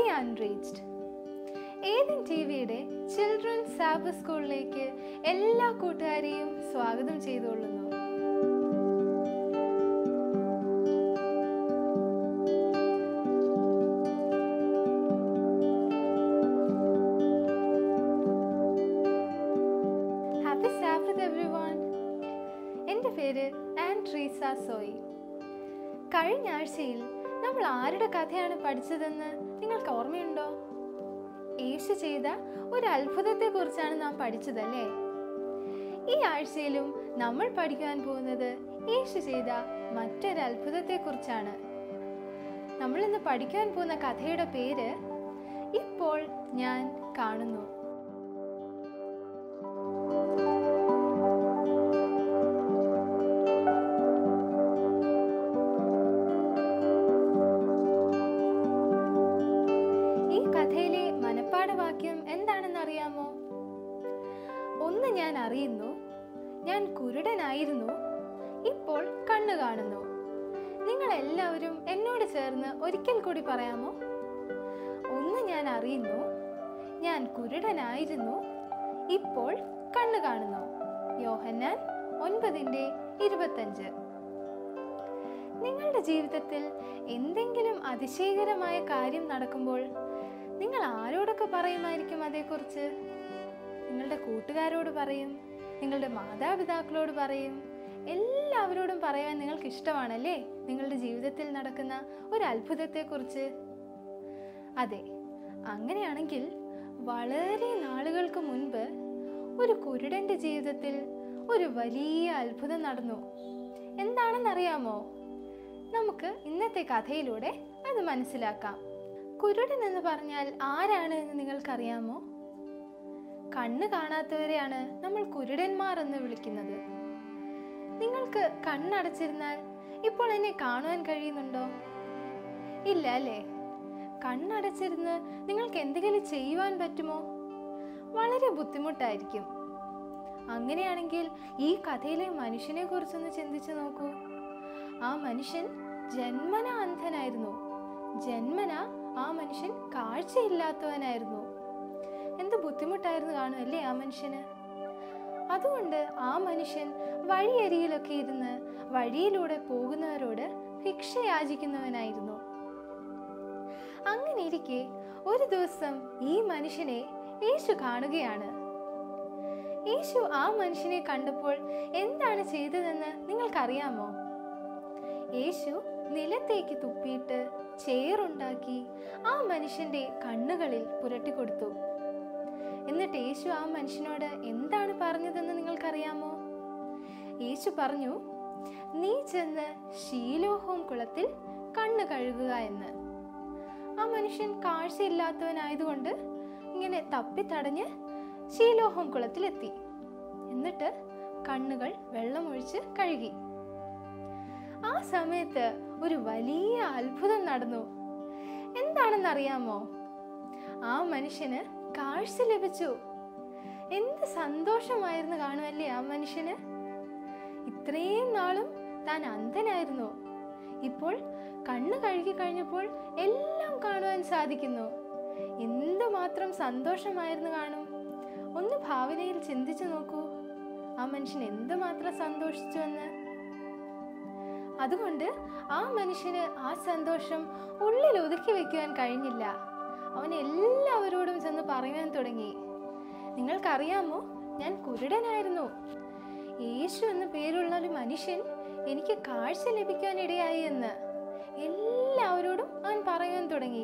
unreached Ethan T വിയുടെ children സാബ് സ്കൂളിലേക്ക് എല്ലാ കൂട്ടുകാരെയും സ്വാഗതം ചെയ്തുകൊള്ളുന്നു ഹാപ്പി സാബത്ത് എവ്രി വൺ എൻ്റെ പേര് ആൻ ട്രീസ സോയി കഴിഞ്ഞ ആഴ്ചയിൽ നമ്മൾ ആരുടെ കഥയാണ് പഠിച്ചതെന്ന് നിങ്ങൾക്ക് ഓർമ്മയുണ്ടോ യേശു ചെയ്ത ഒരു അത്ഭുതത്തെക്കുറിച്ചാണ് നാം പഠിച്ചതല്ലേ ഈ ആഴ്ചയിലും നമ്മൾ പഠിക്കാൻ പോകുന്നത് യേശു ചെയ്ത മറ്റൊരു അത്ഭുതത്തെക്കുറിച്ചാണ് നമ്മൾ ഇന്ന് പഠിക്കാൻ പോകുന്ന കഥയുടെ പേര് ഇപ്പോൾ ഞാൻ കാണുന്നു ഈ കഥയിലെ മനപ്പാഠവാക്യം എന്താണെന്ന് അറിയാമോ ഒന്ന് ഞാൻ അറിയുന്നു ഞാൻ കുരുടനായിരുന്നു ഇപ്പോൾ കണ്ണു കാണുന്നു നിങ്ങൾ എല്ലാവരും എന്നോട് ചേർന്ന് ഒരിക്കൽ കൂടി പറയാമോ ഒന്ന് ഞാൻ അറിയുന്നു ഞാൻ കുരുടനായിരുന്നു ഇപ്പോൾ കണ്ണു കാണുന്നു യോഹന്നാൻ ഒൻപതിൻ്റെ ഇരുപത്തഞ്ച് നിങ്ങളുടെ ജീവിതത്തിൽ എന്തെങ്കിലും അതിശയകരമായ കാര്യം നടക്കുമ്പോൾ നിങ്ങൾ ആരോടൊക്കെ പറയുമായിരിക്കും അതേക്കുറിച്ച് നിങ്ങളുടെ കൂട്ടുകാരോട് പറയും നിങ്ങളുടെ മാതാപിതാക്കളോട് പറയും എല്ലാവരോടും പറയാൻ നിങ്ങൾക്ക് ഇഷ്ടമാണല്ലേ നിങ്ങളുടെ ജീവിതത്തിൽ നടക്കുന്ന ഒരു അത്ഭുതത്തെക്കുറിച്ച് അതെ അങ്ങനെയാണെങ്കിൽ വളരെ നാളുകൾക്ക് മുൻപ് ഒരു കുരുടന്റെ ജീവിതത്തിൽ ഒരു വലിയ അത്ഭുതം നടന്നു എന്താണെന്നറിയാമോ നമുക്ക് ഇന്നത്തെ കഥയിലൂടെ അത് മനസ്സിലാക്കാം കുരുടൻ എന്ന് പറഞ്ഞാൽ ആരാണ് എന്ന് നിങ്ങൾക്കറിയാമോ കണ്ണ് കാണാത്തവരെയാണ് നമ്മൾ കുരുടന്മാർ എന്ന് വിളിക്കുന്നത് നിങ്ങൾക്ക് കണ്ണടച്ചിരുന്നാൽ ഇപ്പോൾ എന്നെ കാണുവാൻ കഴിയുന്നുണ്ടോ ഇല്ല അല്ലേ കണ്ണടച്ചിരുന്ന് നിങ്ങൾക്ക് എന്തെങ്കിലും ചെയ്യുവാൻ പറ്റുമോ വളരെ ബുദ്ധിമുട്ടായിരിക്കും അങ്ങനെയാണെങ്കിൽ ഈ കഥയിലെ മനുഷ്യനെ കുറിച്ചൊന്ന് ചിന്തിച്ചു നോക്കൂ ആ മനുഷ്യൻ ജന്മന അന്ധനായിരുന്നു ജന്മന ആ മനുഷ്യൻ കാഴ്ചയില്ലാത്തവനായിരുന്നു എന്ത് ബുദ്ധിമുട്ടായിരുന്നു കാണുമല്ലേ ആ മനുഷ്യന് അതുകൊണ്ട് ആ മനുഷ്യൻ വഴിയരികിലൊക്കെ ഇരുന്ന് വഴിയിലൂടെ പോകുന്നവരോട് ഭിക്ഷ യാചിക്കുന്നവനായിരുന്നു അങ്ങനെ ഇരിക്കെ ഒരു ദിവസം ഈ മനുഷ്യനെ യേശു കാണുകയാണ് യേശു ആ മനുഷ്യനെ കണ്ടപ്പോൾ എന്താണ് ചെയ്തതെന്ന് നിങ്ങൾക്കറിയാമോ യേശു നിലത്തേക്ക് തുപ്പിയിട്ട് ചേറുണ്ടാക്കി ആ മനുഷ്യന്റെ കണ്ണുകളിൽ പുരട്ടിക്കൊടുത്തു എന്നിട്ട് യേശു ആ മനുഷ്യനോട് എന്താണ് പറഞ്ഞതെന്ന് നിങ്ങൾക്കറിയാമോ യേശു പറഞ്ഞു നീ ചെന്ന് ഷീലോഹോം കുളത്തിൽ കണ്ണ് കഴുകുക എന്ന് ആ മനുഷ്യൻ കാഴ്ചയില്ലാത്തവനായതുകൊണ്ട് ഇങ്ങനെ തപ്പിത്തടഞ്ഞ് ശീലോഹം കുളത്തിലെത്തി എന്നിട്ട് കണ്ണുകൾ വെള്ളമൊഴിച്ച് കഴുകി ആ സമയത്ത് ഒരു വലിയ അത്ഭുതം നടന്നു എന്താണെന്നറിയാമോ ആ മനുഷ്യന് കാഴ്ച ലഭിച്ചു എന്ത് സന്തോഷമായിരുന്നു കാണുമല്ലേ ആ മനുഷ്യന് ഇത്രയും നാളും താൻ അന്ധനായിരുന്നു ഇപ്പോൾ കണ്ണ് കഴുകി കഴിഞ്ഞപ്പോൾ എല്ലാം കാണുവാൻ സാധിക്കുന്നു എന്തുമാത്രം സന്തോഷമായിരുന്നു കാണും ഒന്ന് ഭാവനയിൽ ചിന്തിച്ചു നോക്കൂ ആ മനുഷ്യൻ എന്തുമാത്രം സന്തോഷിച്ചു എന്ന് അതുകൊണ്ട് ആ മനുഷ്യന് ആ സന്തോഷം ഉള്ളിൽ ഒതുക്കി വെക്കുവാൻ കഴിഞ്ഞില്ല അവൻ എല്ലാവരോടും ചെന്ന് പറയുവാൻ തുടങ്ങി നിങ്ങൾക്കറിയാമോ ഞാൻ കുരുടനായിരുന്നു യേശു എന്ന പേരുള്ള ഒരു മനുഷ്യൻ എനിക്ക് കാഴ്ച ലഭിക്കാൻ ഇടയായി എന്ന് എല്ലാവരോടും അവൻ പറയാൻ തുടങ്ങി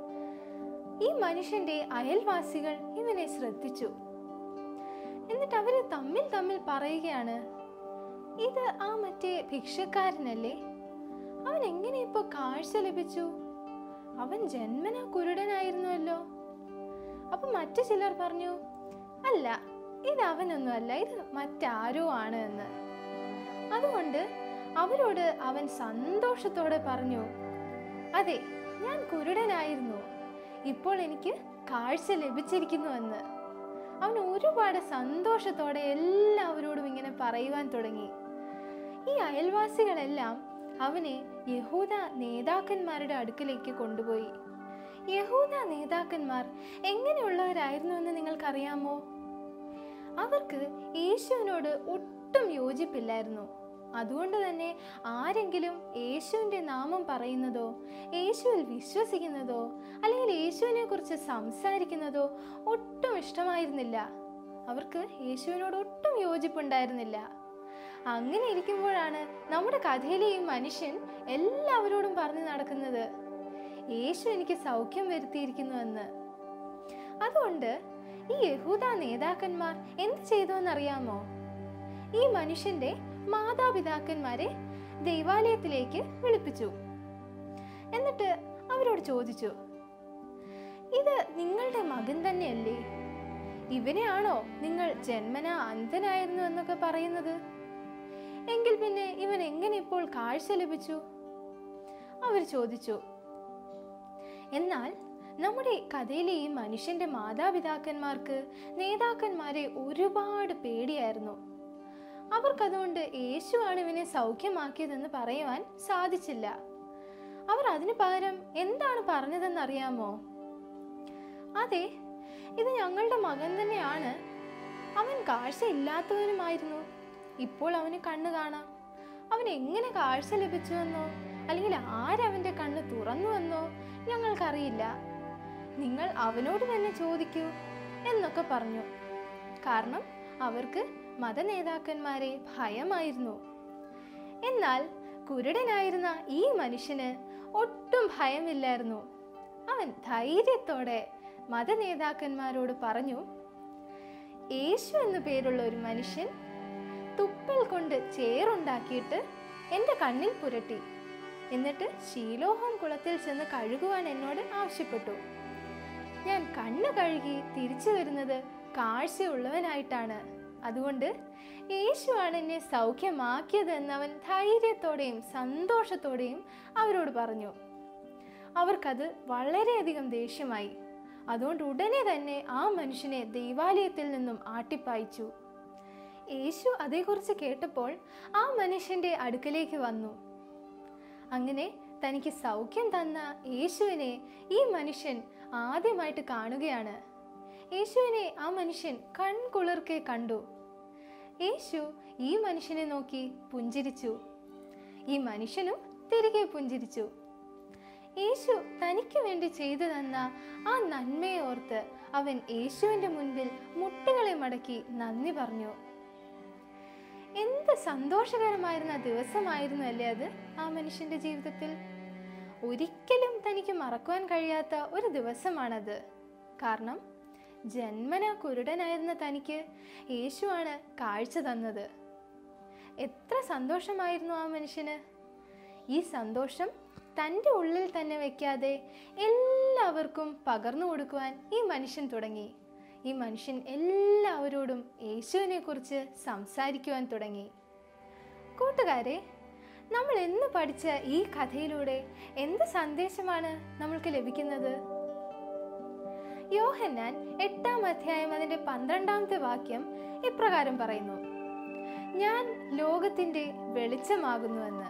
ഈ മനുഷ്യന്റെ അയൽവാസികൾ ഇവനെ ശ്രദ്ധിച്ചു എന്നിട്ട് അവര് തമ്മിൽ തമ്മിൽ പറയുകയാണ് ഇത് ആ മറ്റേ ഭിക്ഷക്കാരനല്ലേ അവൻ എങ്ങനെ ഇപ്പൊ കാഴ്ച ലഭിച്ചു അവൻ ജന്മന കുരുടനായിരുന്നുവല്ലോ അപ്പൊ മറ്റു ചിലർ പറഞ്ഞു അല്ല ഇത് അവനൊന്നുമല്ല ഇത് മറ്റാരോ ആണ് എന്ന് അതുകൊണ്ട് അവരോട് അവൻ സന്തോഷത്തോടെ പറഞ്ഞു അതെ ഞാൻ കുരുടനായിരുന്നു ഇപ്പോൾ എനിക്ക് കാഴ്ച ലഭിച്ചിരിക്കുന്നു എന്ന് അവൻ ഒരുപാട് സന്തോഷത്തോടെ എല്ലാവരോടും ഇങ്ങനെ പറയുവാൻ തുടങ്ങി ഈ അയൽവാസികളെല്ലാം അവനെ യഹൂദ നേതാക്കന്മാരുടെ അടുക്കലേക്ക് കൊണ്ടുപോയി യഹൂദ നേതാക്കന്മാർ എങ്ങനെയുള്ളവരായിരുന്നു എന്ന് നിങ്ങൾക്കറിയാമോ അവർക്ക് യേശുവിനോട് ഒട്ടും യോജിപ്പില്ലായിരുന്നു അതുകൊണ്ട് തന്നെ ആരെങ്കിലും യേശുവിൻ്റെ നാമം പറയുന്നതോ യേശുവിൽ വിശ്വസിക്കുന്നതോ അല്ലെങ്കിൽ യേശുവിനെ കുറിച്ച് സംസാരിക്കുന്നതോ ഒട്ടും ഇഷ്ടമായിരുന്നില്ല അവർക്ക് യേശുവിനോട് ഒട്ടും യോജിപ്പുണ്ടായിരുന്നില്ല അങ്ങനെ ഇരിക്കുമ്പോഴാണ് നമ്മുടെ കഥയിലെ ഈ മനുഷ്യൻ എല്ലാവരോടും പറഞ്ഞു നടക്കുന്നത് യേശു എനിക്ക് സൗഖ്യം വരുത്തിയിരിക്കുന്നുവെന്ന് അതുകൊണ്ട് ഈ യഹൂദ നേതാക്കന്മാർ എന്ത് ചെയ്തു എന്നറിയാമോ ഈ മനുഷ്യന്റെ മാതാപിതാക്കന്മാരെ ദൈവാലയത്തിലേക്ക് വിളിപ്പിച്ചു എന്നിട്ട് അവരോട് ചോദിച്ചു ഇത് നിങ്ങളുടെ മകൻ തന്നെയല്ലേ ഇവനെയാണോ നിങ്ങൾ ജന്മന അന്ധനായിരുന്നു എന്നൊക്കെ പറയുന്നത് എങ്കിൽ പിന്നെ ഇവൻ എങ്ങനെ ഇപ്പോൾ കാഴ്ച ലഭിച്ചു അവർ ചോദിച്ചു എന്നാൽ നമ്മുടെ കഥയിലെ ഈ മനുഷ്യന്റെ മാതാപിതാക്കന്മാർക്ക് നേതാക്കന്മാരെ ഒരുപാട് പേടിയായിരുന്നു അവർക്കതുകൊണ്ട് യേശുവാണ് ഇവനെ സൗഖ്യമാക്കിയതെന്ന് പറയുവാൻ സാധിച്ചില്ല അവർ അതിനു പകരം എന്താണ് പറഞ്ഞതെന്നറിയാമോ അതെ ഇത് ഞങ്ങളുടെ മകൻ തന്നെയാണ് അവൻ കാഴ്ച ഇല്ലാത്തവനുമായിരുന്നു ഇപ്പോൾ അവന് കണ്ണ് കാണാം അവൻ എങ്ങനെ കാഴ്ച ലഭിച്ചുവെന്നോ അല്ലെങ്കിൽ ആരവന്റെ കണ്ണ് തുറന്നുവെന്നോ ഞങ്ങൾക്കറിയില്ല നിങ്ങൾ അവനോട് തന്നെ ചോദിക്കൂ എന്നൊക്കെ പറഞ്ഞു കാരണം അവർക്ക് മതനേതാക്കന്മാരെ ഭയമായിരുന്നു എന്നാൽ കുരുടനായിരുന്ന ഈ മനുഷ്യന് ഒട്ടും ഭയമില്ലായിരുന്നു അവൻ ധൈര്യത്തോടെ മതനേതാക്കന്മാരോട് പറഞ്ഞു യേശു എന്നു പേരുള്ള ഒരു മനുഷ്യൻ തുപ്പൽ കൊണ്ട് ചേറുണ്ടാക്കിയിട്ട് എൻ്റെ കണ്ണിൽ പുരട്ടി എന്നിട്ട് ശീലോഹം കുളത്തിൽ ചെന്ന് കഴുകുവാൻ എന്നോട് ആവശ്യപ്പെട്ടു ഞാൻ കണ്ണ് കഴുകി തിരിച്ചു വരുന്നത് കാഴ്ചയുള്ളവനായിട്ടാണ് അതുകൊണ്ട് യേശുവാണ് എന്നെ സൗഖ്യമാക്കിയതെന്ന് അവൻ ധൈര്യത്തോടെയും സന്തോഷത്തോടെയും അവരോട് പറഞ്ഞു അവർക്കത് വളരെയധികം ദേഷ്യമായി അതുകൊണ്ട് ഉടനെ തന്നെ ആ മനുഷ്യനെ ദൈവാലയത്തിൽ നിന്നും ആട്ടിപ്പായിച്ചു യേശു അതേക്കുറിച്ച് കേട്ടപ്പോൾ ആ മനുഷ്യന്റെ അടുക്കലേക്ക് വന്നു അങ്ങനെ തനിക്ക് സൗഖ്യം തന്ന യേശുവിനെ ഈ മനുഷ്യൻ ആദ്യമായിട്ട് കാണുകയാണ് യേശുവിനെ ആ മനുഷ്യൻ കൺകുളിർക്കെ കണ്ടു യേശു ഈ മനുഷ്യനെ നോക്കി പുഞ്ചിരിച്ചു ഈ മനുഷ്യനും തിരികെ പുഞ്ചിരിച്ചു യേശു തനിക്ക് വേണ്ടി ചെയ്തു തന്ന ആ നന്മയെ ഓർത്ത് അവൻ യേശുവിൻ്റെ മുൻപിൽ മുട്ടുകളെ മടക്കി നന്ദി പറഞ്ഞു എന്ത് സന്തോഷകരമായിരുന്ന ദിവസമായിരുന്നു അല്ലേ അത് ആ മനുഷ്യന്റെ ജീവിതത്തിൽ ഒരിക്കലും തനിക്ക് മറക്കുവാൻ കഴിയാത്ത ഒരു ദിവസമാണത് കാരണം ജന്മന കുരുടനായിരുന്ന തനിക്ക് യേശുവാണ് കാഴ്ച തന്നത് എത്ര സന്തോഷമായിരുന്നു ആ മനുഷ്യന് ഈ സന്തോഷം തൻ്റെ ഉള്ളിൽ തന്നെ വെക്കാതെ എല്ലാവർക്കും പകർന്നു കൊടുക്കുവാൻ ഈ മനുഷ്യൻ തുടങ്ങി ഈ മനുഷ്യൻ എല്ലാവരോടും യേശുവിനെ കുറിച്ച് സംസാരിക്കുവാൻ തുടങ്ങി കൂട്ടുകാരെ നമ്മൾ എന്ന് പഠിച്ച ഈ കഥയിലൂടെ എന്ത് സന്ദേശമാണ് നമ്മൾക്ക് ലഭിക്കുന്നത് യോഹന്നാൻ എട്ടാം അധ്യായം അതിൻ്റെ പന്ത്രണ്ടാമത്തെ വാക്യം ഇപ്രകാരം പറയുന്നു ഞാൻ ലോകത്തിൻ്റെ വെളിച്ചമാകുന്നുവെന്ന്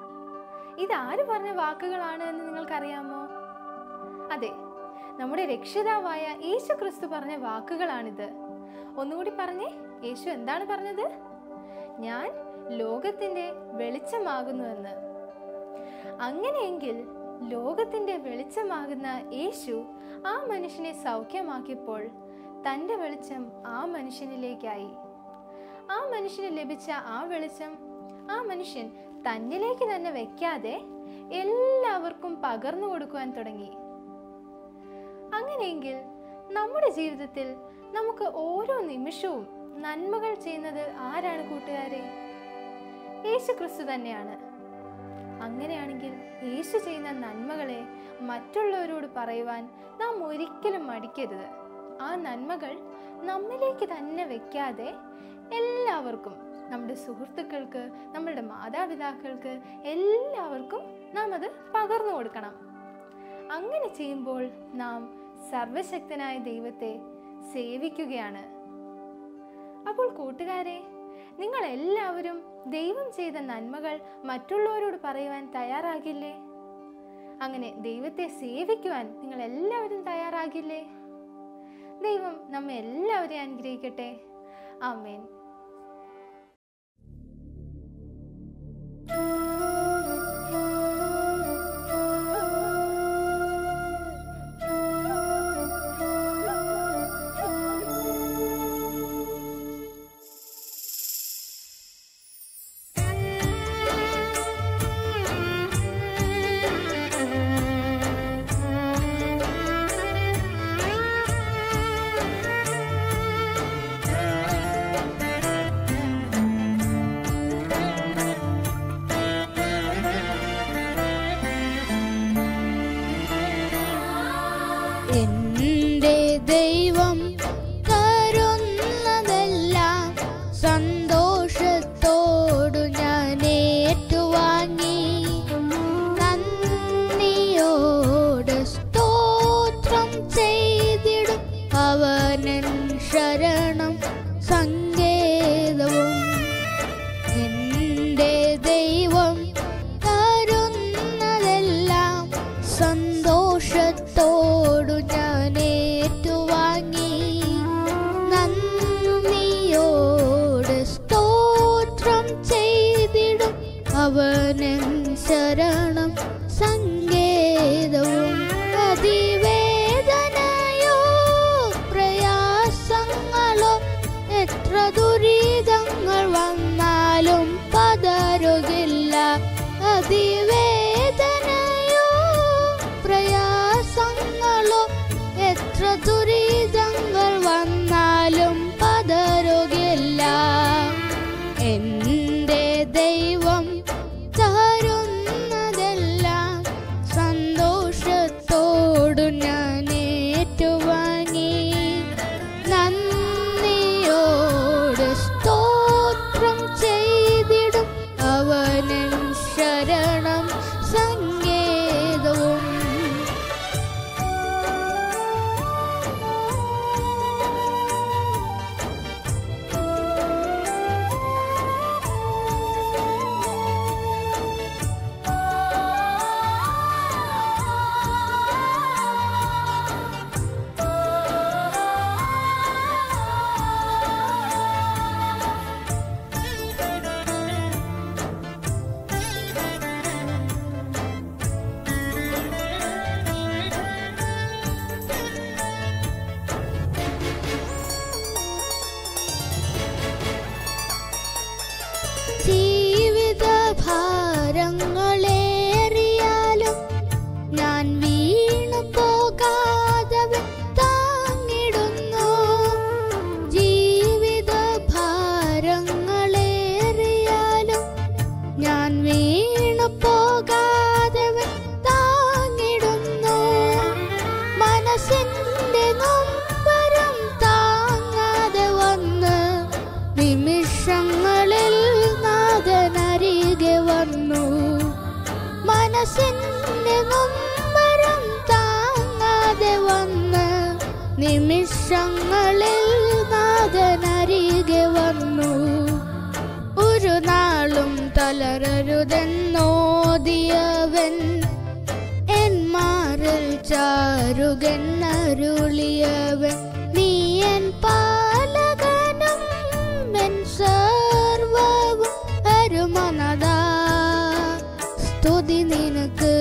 ഇതാര് പറഞ്ഞ വാക്കുകളാണ് എന്ന് നിങ്ങൾക്കറിയാമോ അതെ നമ്മുടെ രക്ഷിതാവായ യേശു ക്രിസ്തു പറഞ്ഞ വാക്കുകളാണിത് ഒന്നുകൂടി പറഞ്ഞേ യേശു എന്താണ് പറഞ്ഞത് ഞാൻ ലോകത്തിൻ്റെ വെളിച്ചമാകുന്നുവെന്ന് അങ്ങനെയെങ്കിൽ ലോകത്തിൻ്റെ വെളിച്ചമാകുന്ന യേശു ആ മനുഷ്യനെ സൗഖ്യമാക്കിയപ്പോൾ തൻ്റെ വെളിച്ചം ആ മനുഷ്യനിലേക്കായി ആ മനുഷ്യന് ലഭിച്ച ആ വെളിച്ചം ആ മനുഷ്യൻ തന്നിലേക്ക് തന്നെ വെക്കാതെ എല്ലാവർക്കും പകർന്നു കൊടുക്കുവാൻ തുടങ്ങി അങ്ങനെയെങ്കിൽ നമ്മുടെ ജീവിതത്തിൽ നമുക്ക് ഓരോ നിമിഷവും നന്മകൾ ചെയ്യുന്നത് ആരാണ് കൂട്ടുകാരെ യേശു ക്രിസ്തു തന്നെയാണ് അങ്ങനെയാണെങ്കിൽ യേശു ചെയ്യുന്ന നന്മകളെ മറ്റുള്ളവരോട് പറയുവാൻ നാം ഒരിക്കലും മടിക്കരുത് ആ നന്മകൾ നമ്മിലേക്ക് തന്നെ വെക്കാതെ എല്ലാവർക്കും നമ്മുടെ സുഹൃത്തുക്കൾക്ക് നമ്മളുടെ മാതാപിതാക്കൾക്ക് എല്ലാവർക്കും നാം അത് പകർന്നു കൊടുക്കണം അങ്ങനെ ചെയ്യുമ്പോൾ നാം സർവശക്തനായ ദൈവത്തെ സേവിക്കുകയാണ് അപ്പോൾ കൂട്ടുകാരെ നിങ്ങൾ എല്ലാവരും ദൈവം ചെയ്ത നന്മകൾ മറ്റുള്ളവരോട് പറയുവാൻ തയ്യാറാകില്ലേ അങ്ങനെ ദൈവത്തെ സേവിക്കുവാൻ നിങ്ങൾ എല്ലാവരും തയ്യാറാകില്ലേ ദൈവം നമ്മെ എല്ലാവരെയും അനുഗ്രഹിക്കട്ടെ ആമേൻ എന്റെ ദൈവം തരുന്നതെല്ലാം സന്തോഷത്തോടു ഞാൻ ഏറ്റുവാങ്ങി നന്ദിയോട് സ്തോത്രം ചെയ്തിടും അവനൻ ശരണം സങ്കേതവും എന്റെ ദൈവം തരുന്നതെല്ലാം സന്തോഷത്തോടു ഞാൻ ഏറ്റുവാങ്ങി നന്ദിയോട് സ്തോത്രം ചെയ്തിടും അവനൻ ശരണം സങ്കേതവും അതിവേദനയോ പ്രയാസങ്ങളോ എത്ര ദുരിതങ്ങൾ വന്നാലും പതറുകില്ല അതിവേദനയോ പ്രയാസങ്ങളോ എത്ര ദുരിതങ്ങൾ വന്നാലും പതറുകില്ല എന്റെ ദൈവം തരുന്നതെല്ലാം സന്തോഷത്തോടു ഞാൻ ഏറ്റുവാങ്ങി നന്ദിയോട് സ്തോത്രം ചെയ്തിടും അവനൻ ശരണം സങ്കേതവും ജീവിത ഭാരങ്ങളേറിയാലും ഞാൻ വീണു പോകാതെ താങ്ങിടുന്നു ജീവിത ഭാരങ്ങളേറിയാലും ഞാൻ വീണു പോകാതെ താങ്ങിടുന്നു മനസ്സിന്റെ നൊമ്പരം താങ്ങാതെ വന്ന് നിമിഷങ്ങളിൽ നാഥനരികെ വന്നു മനസ്സിന്റെ നൊമ്പരം താങ്ങാതെ വന്ന് നിമിഷങ്ങളിൽ നാഥനരികെ വന്നു ഒരു നാളും തളരരുതെന്നോദിയവൻ എൻ മാറിൽ ചാരുകൻ അരുളിയവൻ നീ എൻ പാലകനും എൻ സർവവും അരുമനദാ സ്തുതി നിനക്ക്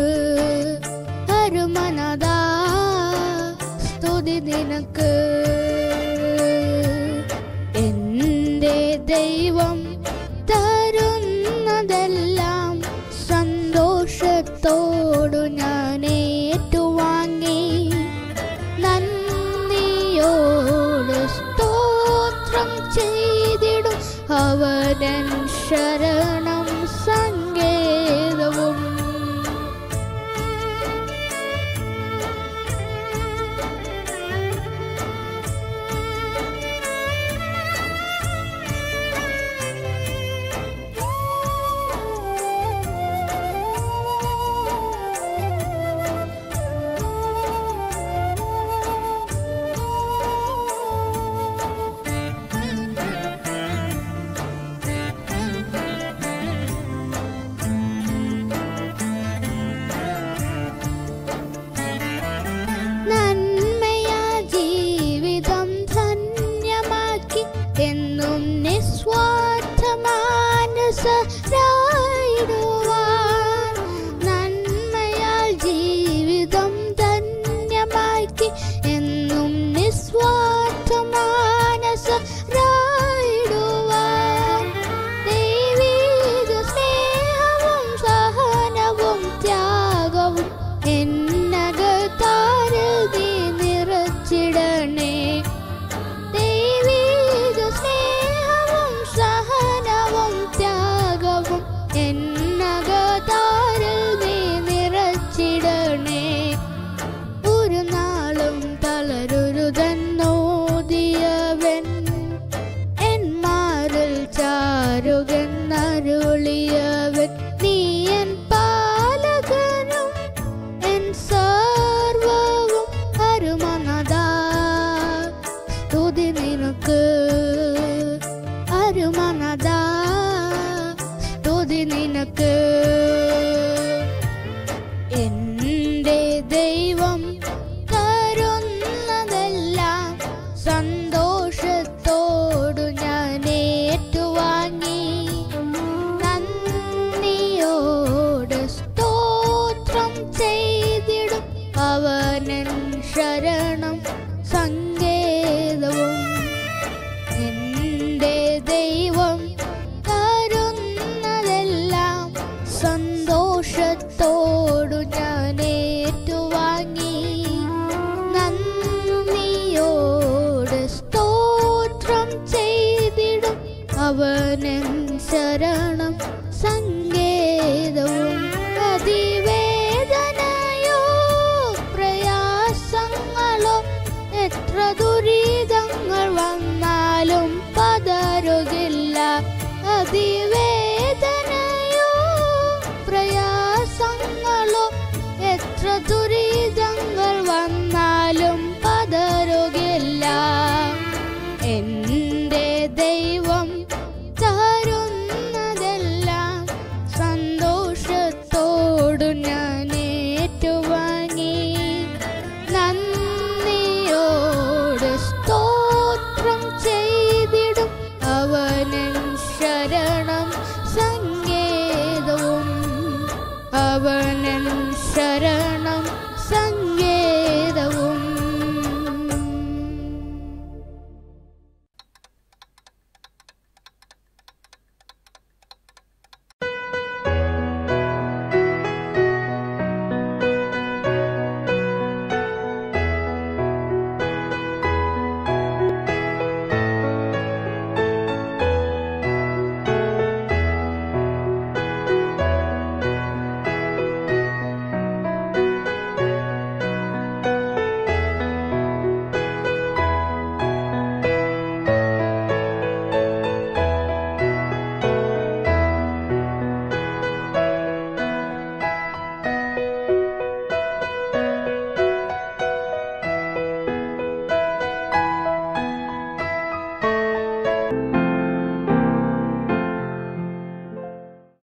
അരുമനദാ സ്തുതി നിനക്ക് എന്റെ ദൈവം തരുന്നതെല്ലാം സന്തോഷത്തോടു ഞാൻ ഏറ്റുവാങ്ങി നന്ദിയോട് സ്തോത്രം ചെയ്തിടും അവനൻ ശരണം സങ്കേതവും തരുന്നതെല്ലാം സന്തോഷത്തോടു ഞാൻ ഏറ്റുവാങ്ങി നന്ദിയോട് സ്തോത്രം ചെയ്തിടും അവനൻ ശരണം സങ്കേതവും എന്റെ ദൈവം തരുന്നതെല്ലാം സന്തോഷത്തോടു ഞാൻ ഏറ്റുവാങ്ങി നന്ദിയോട് സ്തോത്രം ചെയ്തിടും അവനൻ ശരണം സങ്കേ